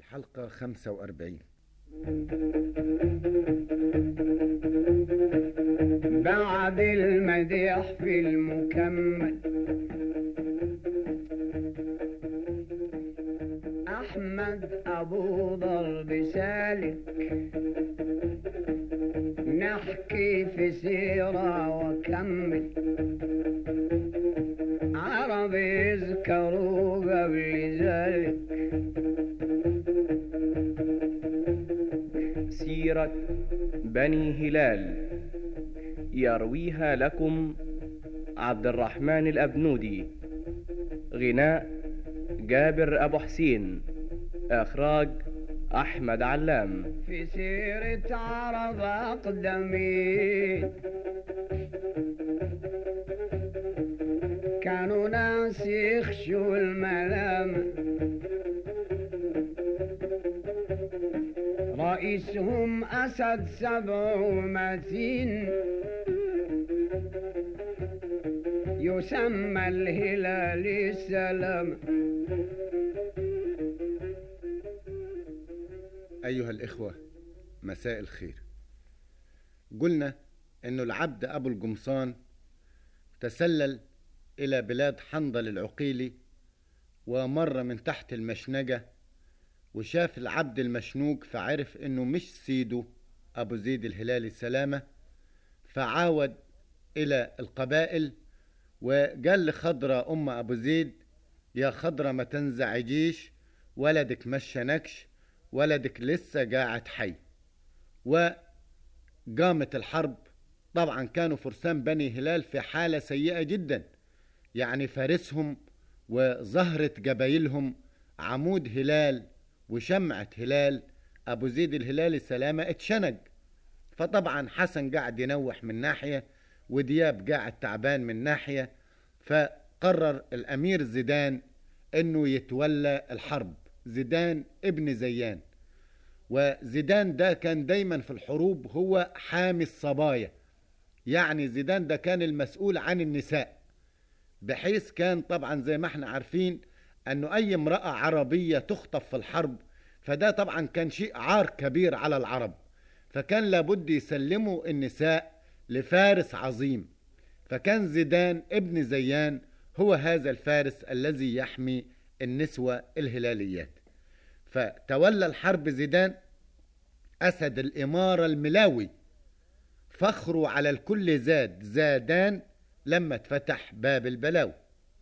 الحلقة 45 بعد المديح في المكمل أحمد أبو ضرب سالك نحكي في سيرة وكمل عرب يذكروا قبل ذلك سيرة بني هلال يرويها لكم عبد الرحمن الأبنودي غناء جابر أبو حسين إخراج أحمد علام في سيرة عرب أقدمين كانوا ناس يخشوا الملام رئيسهم أسد سبع ومتين يسمى الهلال السلام أيها الإخوة مساء الخير قلنا أنه العبد أبو القمصان تسلل إلى بلاد حنظل العقيلي ومر من تحت المشنقة وشاف العبد المشنوق فعرف أنه مش سيده أبو زيد الهلالي السلامة فعاود إلى القبائل وقال لخضرة أم أبو زيد يا خضرة ما تنزعجيش ولدك مشنكش ولدك لسه قاعد حي وقامت الحرب طبعا كانوا فرسان بني هلال في حالة سيئة جدا يعني فارسهم وزهرة قبايلهم عمود هلال وشمعة هلال أبو زيد الهلالي السلامة اتشنق فطبعا حسن قاعد ينوح من ناحية ودياب قاعد تعبان من ناحية فقرر الأمير زيدان أنه يتولى الحرب زيدان ابن زيان وزيدان ده كان دايما في الحروب هو حامي الصبايا يعني زيدان ده كان المسؤول عن النساء بحيث كان طبعا زي ما احنا عارفين انه اي امرأة عربية تخطف في الحرب فده طبعا كان شيء عار كبير على العرب فكان لابد يسلموا النساء لفارس عظيم فكان زيدان ابن زيان هو هذا الفارس الذي يحمي النسوة الهلاليات فتولى الحرب زيدان أسد الإمارة الملاوي فخره على الكل زاد زادان لما اتفتح باب البلاوي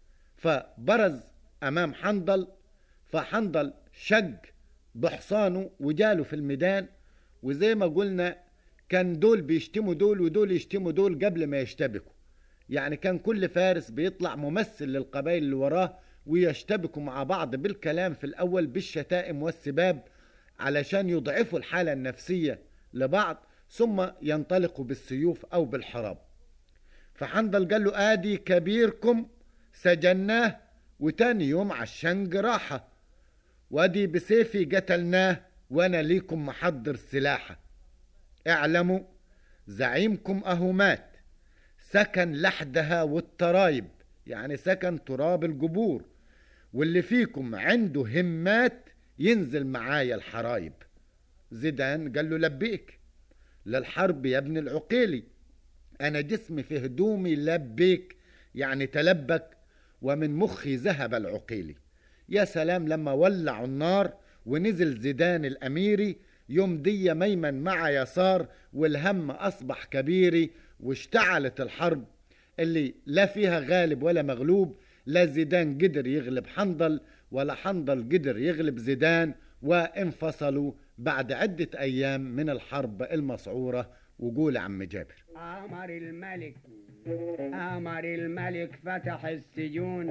فبرز أمام حنظل فحنظل شج بحصانه وجاله في الميدان وزي ما قلنا كان دول بيشتموا دول ودول يشتموا دول قبل ما يشتبكوا يعني كان كل فارس بيطلع ممثل للقبائل اللي وراه ويشتبكوا مع بعض بالكلام في الأول بالشتائم والسباب علشان يضعفوا الحالة النفسية لبعض ثم ينطلقوا بالسيوف أو بالحراب فحنظل قال له آدي كبيركم سجناه وتاني يوم على الشنق راحة وادي بسيفي قتلناه وانا ليكم محضر سلاحة اعلموا زعيمكم اهو مات سكن لحدها والترايب يعني سكن تراب القبور واللي فيكم عنده همات ينزل معايا الحرايب زيدان قال له لبيك للحرب يا ابن العقيلي انا جسمي في هدومي لبيك يعني تلبك ومن مخي ذهب العقيلي يا سلام لما ولعوا النار ونزل زيدان الأميري يوم دي ميمن مع يسار والهم أصبح كبيري واشتعلت الحرب اللي لا فيها غالب ولا مغلوب لا زيدان قدر يغلب حنظل ولا حنظل قدر يغلب زيدان وانفصلوا بعد عدة أيام من الحرب المسعورة وقول عم جابر أمر الملك أمر الملك فتح السجون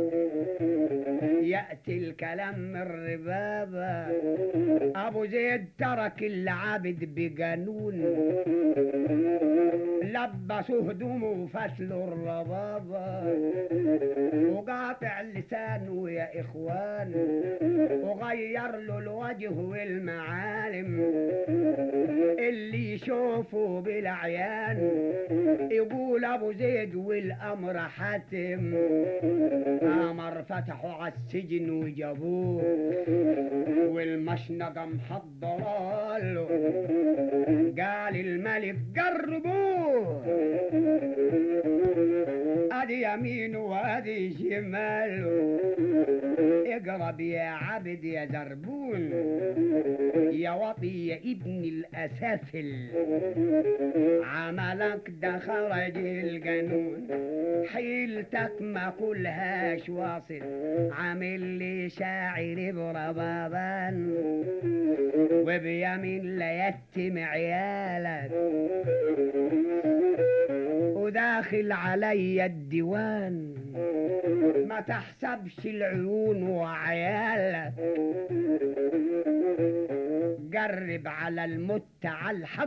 يأتي الكلام من ربابة أبو زيد ترك العبد بجنون لبسوا هدومه وفتلوا الربابة وقاطع لسانه يا إخوان وغير له الوجه والمعالم اللي يشوفه بالعيان يقول ابو زيد والامر حاتم امر فتحوا على السجن وجابوه والمشنقه محضره له قال الملك قربوه ادي يمين وادي شمال اقرب يا عبد يا زربون يا وطي يا ابن الاسافل عملك ده خرج القانون حيلتك ما كلهاش واصل عامل لي شاعر بربابان وبيمين لا يتم عيالك وداخل علي الديوان ما تحسبش العيون وعيالك قرب على المت على الحق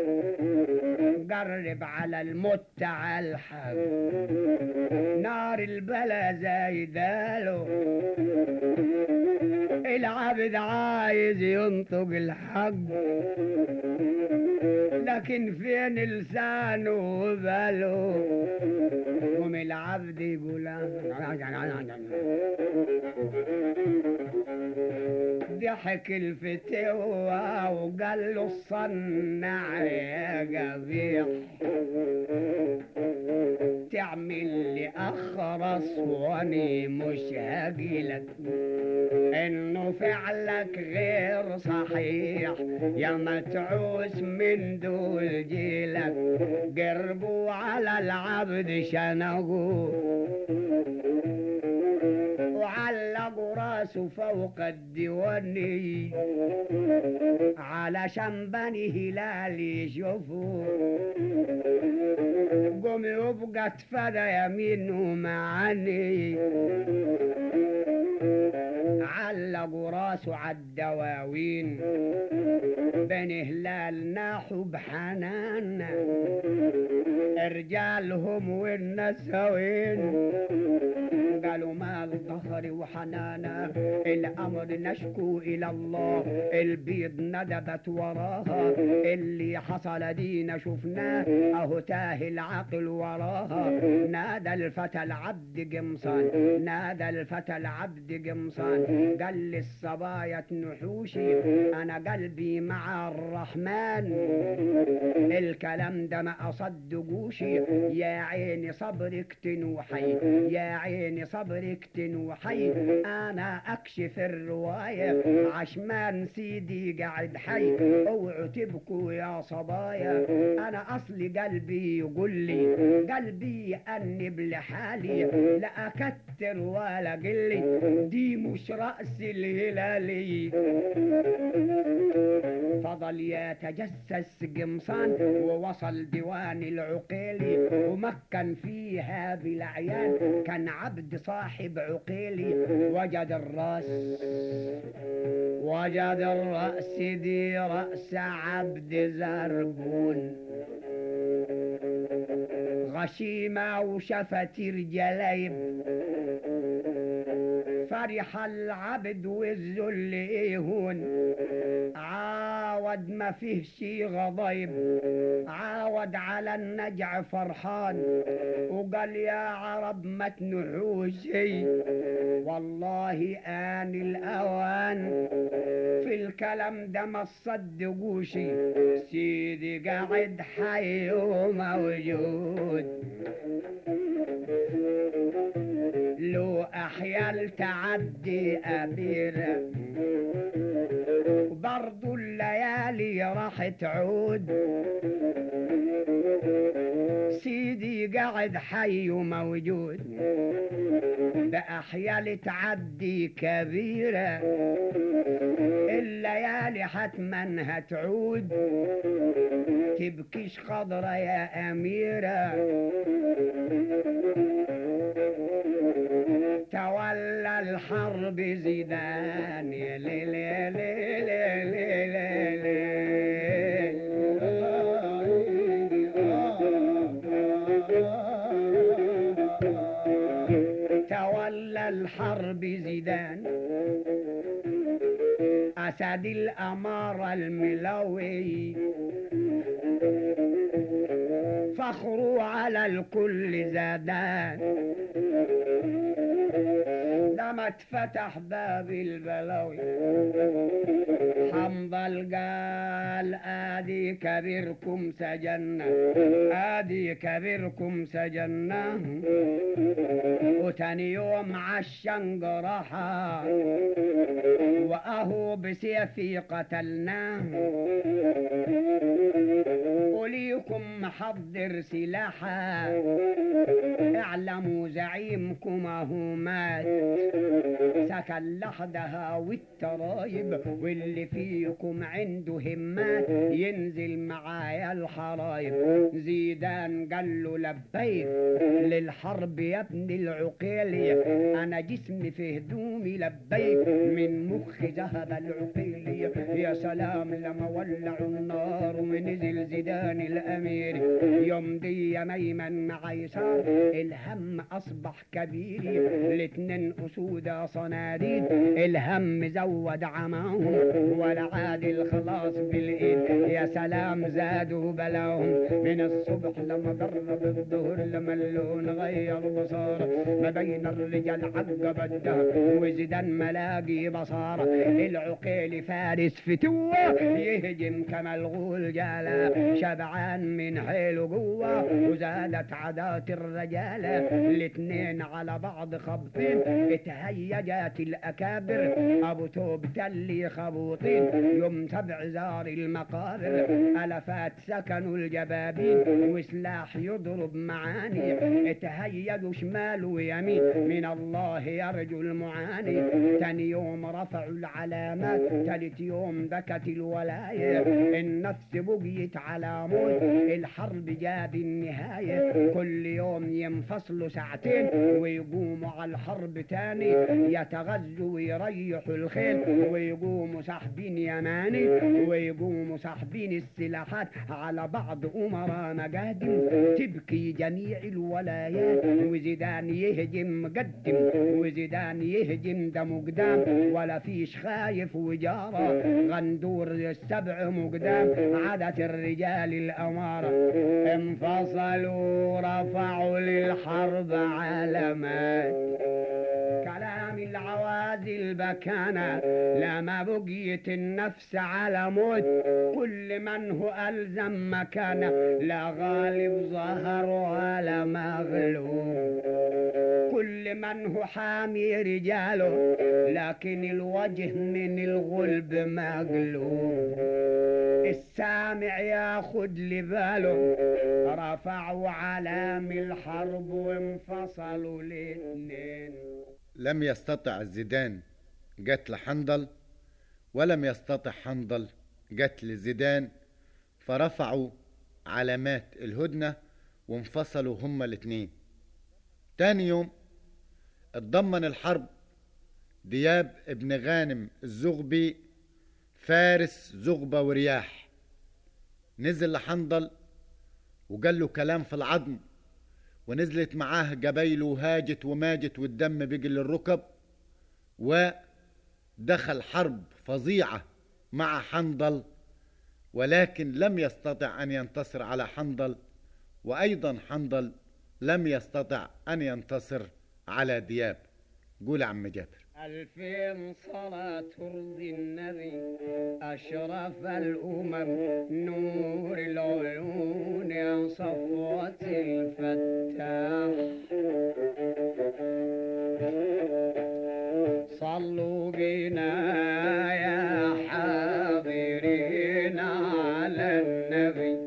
قرب على المت على الحق نار البلا زايداله العبد عايز ينطق الحق لكن فين لسانه وباله قوم العبد يقول ضحك الفتوى وقال له الصنع يا قبيح تعمل لي اخرس واني مش هاجيلك انه فعلك غير صحيح يا متعوس من دول جيلك قربوا على العبد شنقوا وعلقوا راسه فوق الديواني علشان بني هلال يشوفوا قوم يبقى اتفدى يمينه معني علقوا راسه عالدواوين بني هلال ناحوا بحنان رجالهم والنسوين قالوا مال ظهري وحنانا الامر نشكو الى الله البيض ندبت وراها اللي حصل دينا شفناه اهو تاه العقل وراها نادى الفتى العبد قمصان نادى الفتى العبد قمصان قال لي الصبايا نحوشي انا قلبي مع الرحمن الكلام ده ما اصدقوش يا عيني صبرك تنوحي يا عيني صبرك تنوحي انا اكشف الرواية عشمان سيدي قاعد حي اوعوا تبكوا يا صبايا انا اصلي قلبي يقول لي قلبي انب لحالي لا اكتر ولا قلي دي مش رأس الهلالي فضل يتجسس قمصان ووصل ديوان العقيلي ومكن فيها بالعيان كان عبد صاحب عقيلي وجد الراس وجد الرأس دي رأس عبد زربون غشيمة وشفتير جلايب فرح العبد والذل ايهون عاود ما فيه شي غضيب عاود على النجع فرحان وقال يا عرب ما تنحوش شي والله آن الأوان في الكلام ده ما تصدقوش سيدي قاعد حي وموجود لو أحيال تعدي أميرة برضو الليالي راح تعود سيدي قاعد حي وموجود بأحيال تعدي كبيرة الليالي حتما هتعود تبكيش خضرة يا أميرة تولى الحرب زيدان يا ليل يا ليل يا ليل يا ليل تولى الحرب زيدان أسد الأمارة الملوي فخروا على الكل زادان لما اتفتح باب البلاوي حنظل قال ادي كبيركم سجنا ادي كبيركم سجنا وتاني يوم عالشنق راحة واهو بسيفي قتلناه وليكم محضر سلاحا اعلموا زعيمكم اهو مات سكن لحدها والترايب واللي فيكم عنده همات ينزل معايا الحرايب زيدان قال له لبيك للحرب يا ابن العقيلي انا جسمي في هدومي لبيك من مخي ذهب العقيلي يا سلام لما ولعوا النار ونزل زيدان الامير يوم دي ميمن مع يسار الهم اصبح كبير الاتنين اسودة صناديد الهم زود عماهم ولا عاد الخلاص بالايد يا سلام زادوا بلاهم من الصبح لما قرب الظهر لما اللون غير بصار ما بين الرجال عقب الدهر وزدان ملاقي بصار العقيل فارس فتوة يهجم كما الغول جالا شبعان من حيل قوة وزادت عادات الرجالة الاتنين على بعض خبطين اتهيجت الأكابر أبو توب تلي خبوطين يوم سبع زار المقابر ألفات سكنوا الجبابين وسلاح يضرب معاني اتهيجوا شمال ويمين من الله يرجو المعاني تاني يوم رفعوا العلامات تالت يوم بكت الولاية النفس بقيت على موت الحرب جاب النهاية كل يوم ينفصلوا ساعتين ويقوموا على الحرب تاني يتغزوا ويريحوا الخيل ويقوموا ساحبين يماني ويقوموا ساحبين السلاحات على بعض أمراء مقادم تبكي جميع الولايات وزيدان يهجم مقدم وزيدان يهجم دم قدام ولا فيش خايف وجارة غندور السبع مقدام عادت الرجال الأمارة انفصلوا رفعوا للحرب علامات كلام العوازل بكانا لما بقيت النفس على موت كل من هو ألزم مكانه لا غالب ظهر ولا مغلوب كل من هو حامي رجاله لكن الوجه من الغلب مقلوب السامع ياخد لباله رفعوا علام الحرب وانفصلوا الاثنين لم يستطع زيدان قتل حنظل ولم يستطع حنظل قتل زيدان فرفعوا علامات الهدنة وانفصلوا هما الاتنين تاني يوم اتضمن الحرب دياب ابن غانم الزغبي فارس زغبة ورياح نزل لحنظل وقال له كلام في العظم ونزلت معاه جبايله وهاجت وماجت والدم بيجي للركب ودخل حرب فظيعة مع حنظل ولكن لم يستطع أن ينتصر على حنظل وأيضا حنظل لم يستطع أن ينتصر على دياب قول يا عم جابر ألفين صلاة ترضي النبي أشرف الأمم نور العيون يا صفوة الفتاح صلوا بنا يا حاضرين على النبي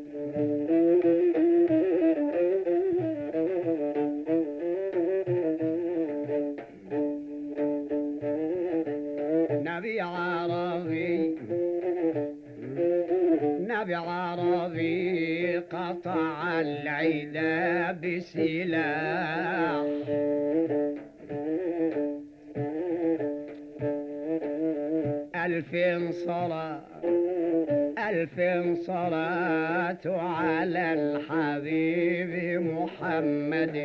نبي عربي نبي عربي قطع العدا بسلاح ألفين صلاة ألفين صلاة على الحبيب محمد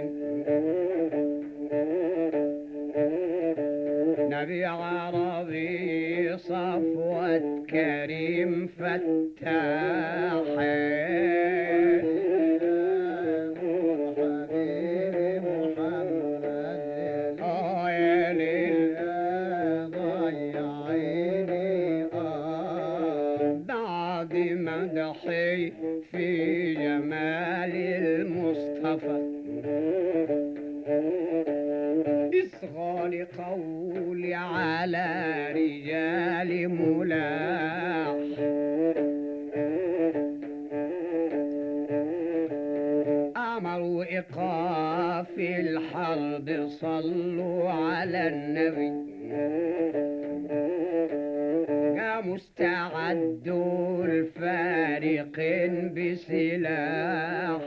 نبي عربي صفوة واد كريم فتاح آه يا ليل بعد مدحي في جمال المصطفى اصغى لقولي على رجال ملاح أمروا إيقاف الحرب صلوا على النبي قاموا استعدوا الفارقين بسلاح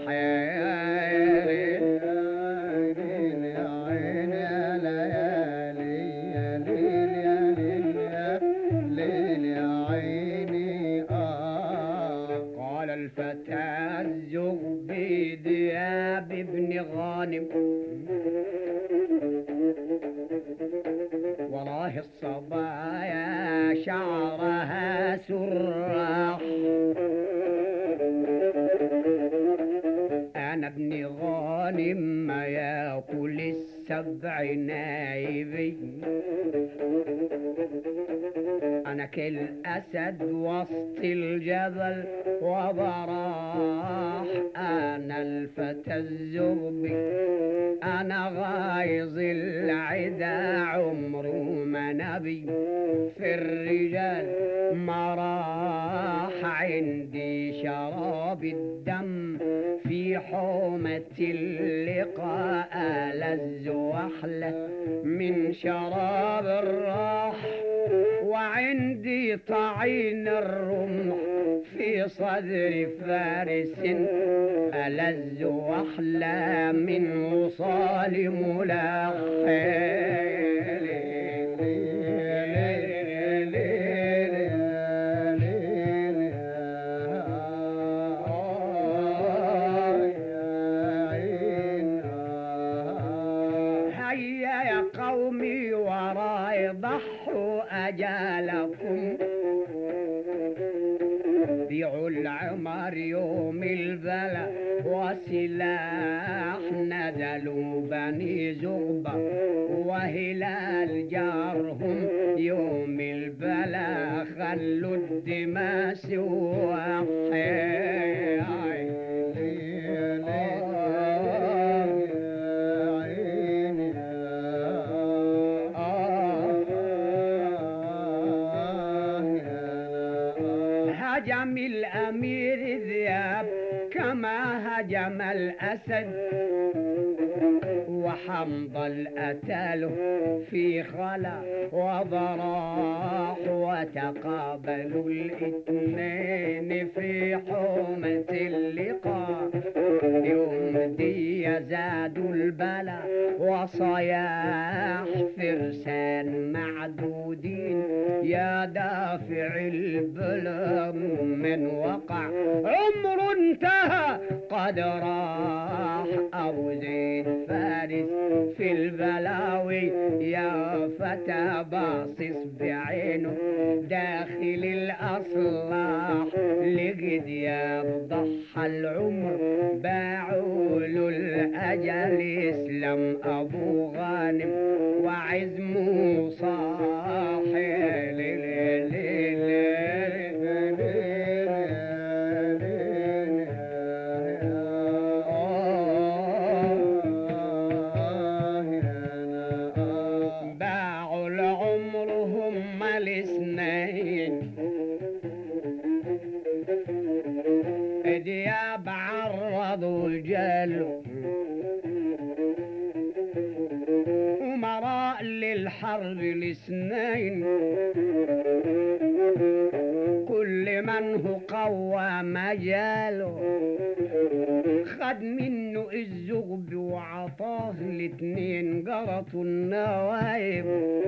قال الفتى الزغبي دياب بن غانم والله الصبايا شعرها سراح انا ابن غانم ما ياكل السبع نايبي انا كالاسد وسط الجبل وبراح انا الفتى الزغبي انا غايظ العدا عمره ما نبي في الرجال ما راح عندي شراب الدم في حومة اللقاء ألذ وأحلى من شراب الراح وعندي طعين الرمح في صدر فارس ألذ وأحلى من وصال ملاح هيا يا قومي وراي ضحوا أجالكم بيعوا العمر يوم البلا وسلاح نزلوا بني زغبة وهلال جارهم يوم البلا خلوا الدماء هجم الأمير ذياب كما هجم الأسد وحنظل أتاله في خلا وضراح وتقابلوا الاثنين في حومة اللقاء يوم دي زادوا البلا وصياح فرسان معدودين يا دافع البلا من وقع عمر انتهى قد راح أبو زيد فارس في البلاوي يا فتى باصص بعينه داخل الأصلاح لقد يا ضحى العمر باعوا له الأجل يسلم أبو غانم وعزمه صاحي باعوا العمر هم الاثنين دياب عرضوا الجلو أمراء للحرب الاثنين كل من هو قوى مجاله خد منه الزغب وعطاه الاتنين قرطوا النوايب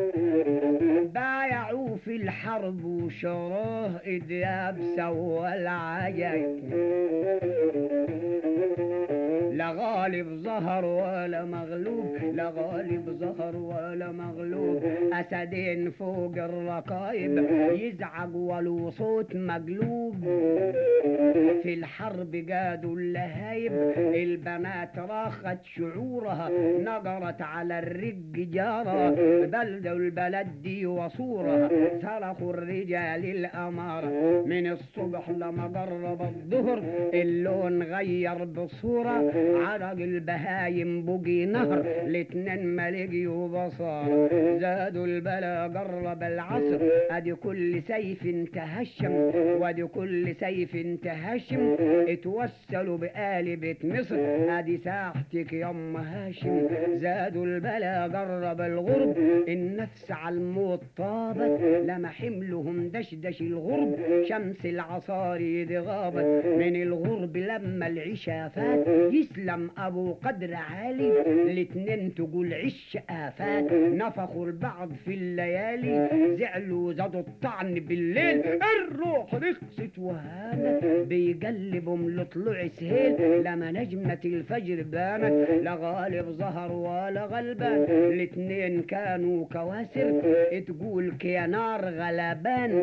بايعوا في الحرب وشراه إدياب سوى العجايب لا غالب ظهر ولا مغلوب لا غالب ظهر ولا مغلوب أسدين فوق الركايب يزعج ولو صوت مقلوب في الحرب قادوا اللهايب البنات راخت شعورها نقرت على الرق جارة بلدوا البلد دي وصورها صرخوا الرجال الأمارة من الصبح لما قرب الظهر اللون غير بصورة عرق البهايم بقي نهر الاتنين ما لقيوا بصارة زادوا البلا قرب العصر ادي كل سيف تهشم وادي كل سيف تهشم اتوسلوا بآل بيت مصر ادي ساحتك يا ام هاشم زادوا البلا قرب الغرب النفس على الموت طابت لما حملهم دشدش الغرب شمس العصاري دي غابت من الغرب لما العشاء فات يسلم ابو قدر عالي الاتنين تقول عش افات نفخوا البعض في الليالي زعلوا زادوا الطعن بالليل الروح رخصت وهانت بيقلبهم لطلوع سهيل لما نجمة الفجر بانت لا غالب ظهر ولا غلبان الاتنين كانوا كواسر تقول كينار غلبان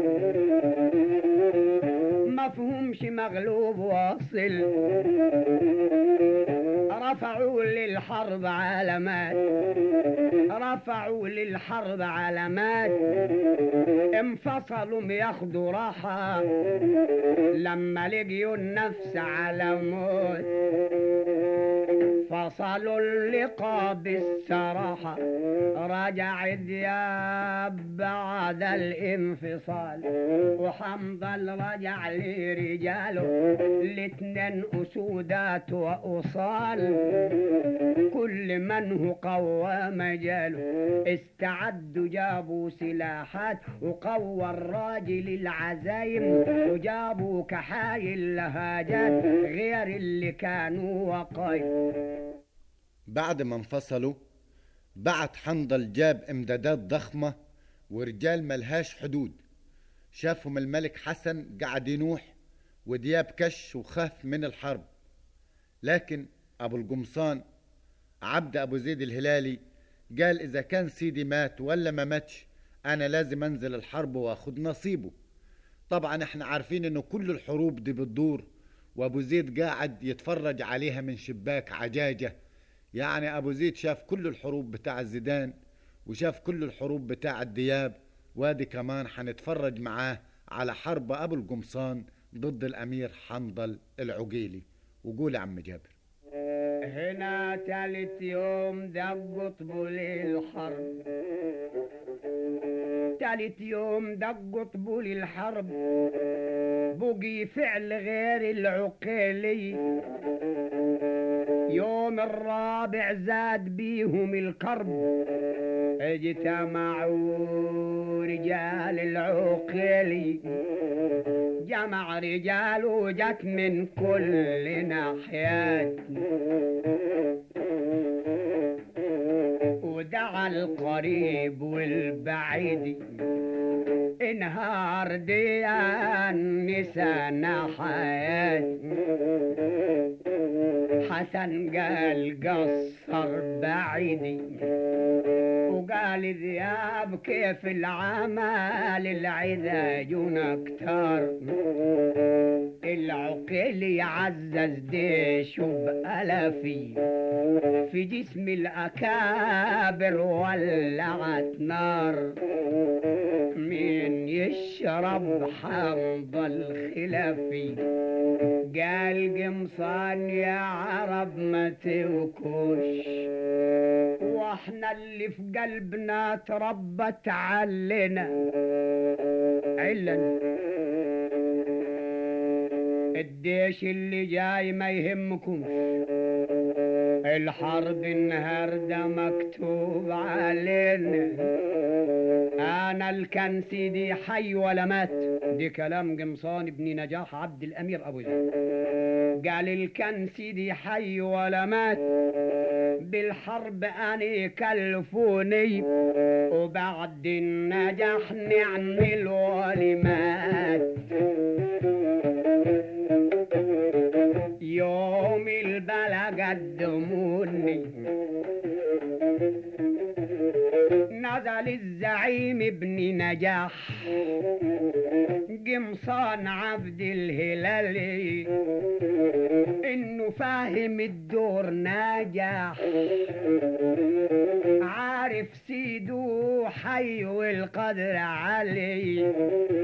مفهومش مغلوب واصل رفعوا للحرب علامات رفعوا للحرب علامات انفصلوا ياخدوا راحة لما لقيوا النفس على موت فصلوا اللقاء بالصراحة رجع دياب بعد الانفصال وحمضل رجع لرجاله الاتنين أسودات وأصال كل من هو قوى مجاله استعدوا جابوا سلاحات وقوى الراجل العزايم وجابوا كحايل لهاجات غير اللي كانوا وقايم بعد ما انفصلوا بعت حنظل جاب امدادات ضخمة ورجال ملهاش حدود شافهم الملك حسن قعد ينوح ودياب كش وخاف من الحرب لكن أبو القمصان عبد أبو زيد الهلالي قال إذا كان سيدي مات ولا ما ماتش أنا لازم أنزل الحرب وأخد نصيبه طبعا احنا عارفين انه كل الحروب دي بتدور وابو زيد قاعد يتفرج عليها من شباك عجاجة يعني ابو زيد شاف كل الحروب بتاع الزيدان وشاف كل الحروب بتاع الدياب وادي كمان حنتفرج معاه على حرب ابو القمصان ضد الامير حنظل العقيلي وقول يا عم جابر هنا تالت يوم دقوا طبول الحرب تالت يوم دقوا طبول الحرب بقي فعل غير العقيلي يوم الرابع زاد بيهم الكرب اجتمعوا رجال العقيلي جمع رجال وجت من كل ناحيات ودعا القريب والبعيد انهار ديان نسانا حياة حسن قال قصر بعيدي وقال ذياب كيف العمل العذاج اكتر العقيل يعزز ديش بألفي في جسم الأكابر ولعت نار مين يشرب حمض الخلفي قال قمصان يا عرب ما توكوش واحنا اللي في قلبنا تربت علنا علنا الديش اللي جاي ما يهمكم الحرب النهاردة مكتوب علينا انا الكن سيدي حي ولا مات دي كلام قمصان ابن نجاح عبد الامير ابو زيد قال الكن سيدي حي ولا مات بالحرب أنا يكلفوني وبعد النجاح نعمل ولمات يوم البلا قد الزعيم ابن نجاح قمصان عبد الهلالي انه فاهم الدور ناجح عارف سيدو حي والقدر علي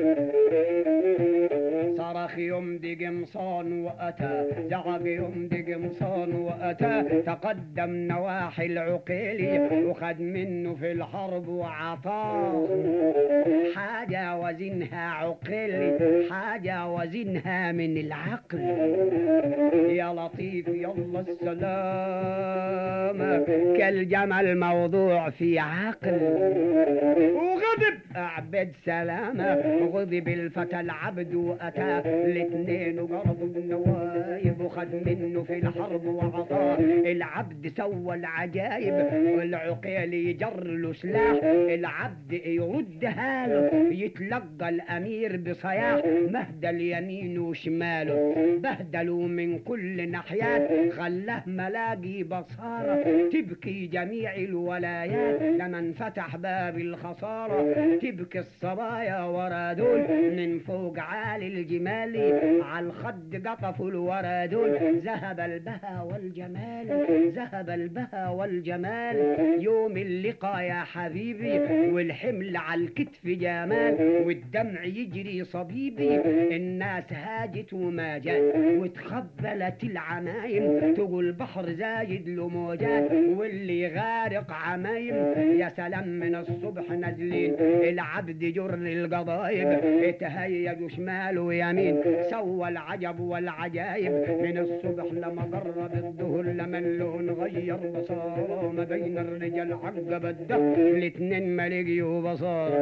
صرخ يمدي قمصان واتى زعق يمدي قمصان واتى تقدم نواحي العقيلي وخد منه في الحرب وعطاه حاجة وزنها عقل حاجة وزنها من العقل يا لطيف يلا السلام كالجمل موضوع في عقل وغضب أعبد سلامة غضب الفتى العبد وأتى الاثنين وقرضوا النوايب وخد منه في الحرب وعطاه العبد سوى العجايب والعقيل يجر له سلاح العبد يردها له يتلقى الأمير بصياح مهدى اليمين وشماله بهدلوا من كل ناحيات خلاه ملاقي بصارة تبكي جميع الولايات لمن فتح باب الخسارة تبكي الصبايا ورا دول من فوق عالي الجمال على الخد قطفوا الورا دول ذهب البهى والجمال ذهب البهى والجمال يوم اللقاء يا حبيبي والحمل على الكتف جمال والدمع يجري صبيبي الناس هاجت وما جات وتخبلت العمايم تقول بحر زايد له موجات واللي غارق عمايم يا سلام من الصبح نازلين العبد جر القضايب اتهيج شمال ويمين سوى العجب والعجايب من الصبح لما قرب الظهر لما اللون غير بصاره ما بين الرجال عقب الدهر الاتنين ما لقيوا بصاره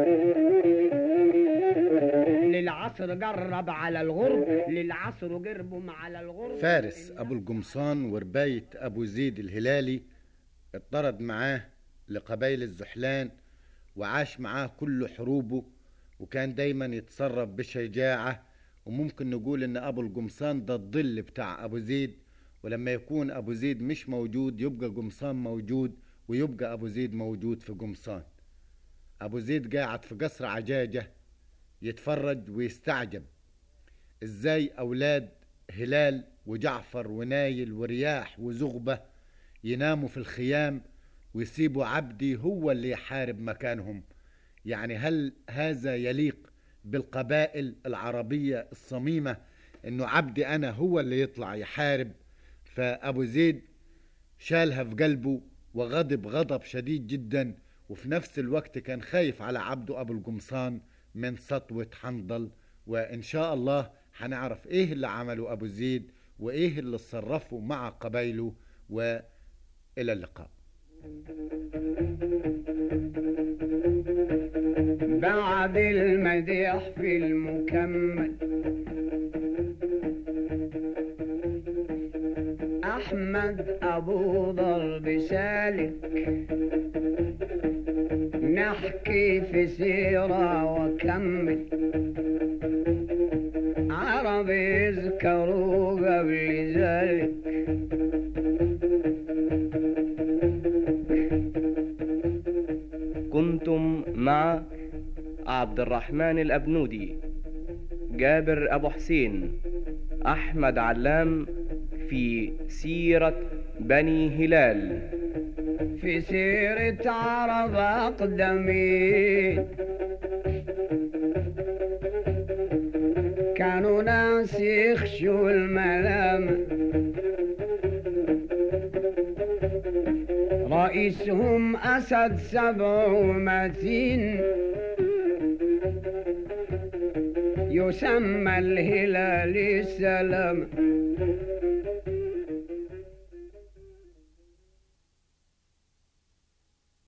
للعصر قرب على الغرب للعصر قربهم على الغرب فارس أبو القمصان ورباية أبو زيد الهلالي اطرد معاه لقبائل الزحلان وعاش معاه كل حروبه وكان دايما يتصرف بشجاعة وممكن نقول ان ابو القمصان ده الظل بتاع ابو زيد ولما يكون ابو زيد مش موجود يبقى قمصان موجود ويبقى ابو زيد موجود في قمصان ابو زيد قاعد في قصر عجاجة يتفرج ويستعجب ازاي اولاد هلال وجعفر ونايل ورياح وزغبة يناموا في الخيام ويسيبوا عبدي هو اللي يحارب مكانهم يعني هل هذا يليق بالقبائل العربية الصميمة انه عبدي انا هو اللي يطلع يحارب فابو زيد شالها في قلبه وغضب غضب شديد جدا وفي نفس الوقت كان خايف على عبده ابو القمصان من سطوة حنظل وان شاء الله هنعرف ايه اللي عمله ابو زيد وايه اللي صرفه مع قبايله والى اللقاء بعد المديح في المكمل أحمد أبو ضرب سالك نحكي في سيرة وكمل عرب يذكروا قبل ذلك كنتم مع عبد الرحمن الأبنودي جابر أبو حسين أحمد علام في سيرة بني هلال في سيرة عرب أقدمين كانوا ناس يخشوا الملام رئيسهم أسد سبع ومتين يسمى الهلال السلام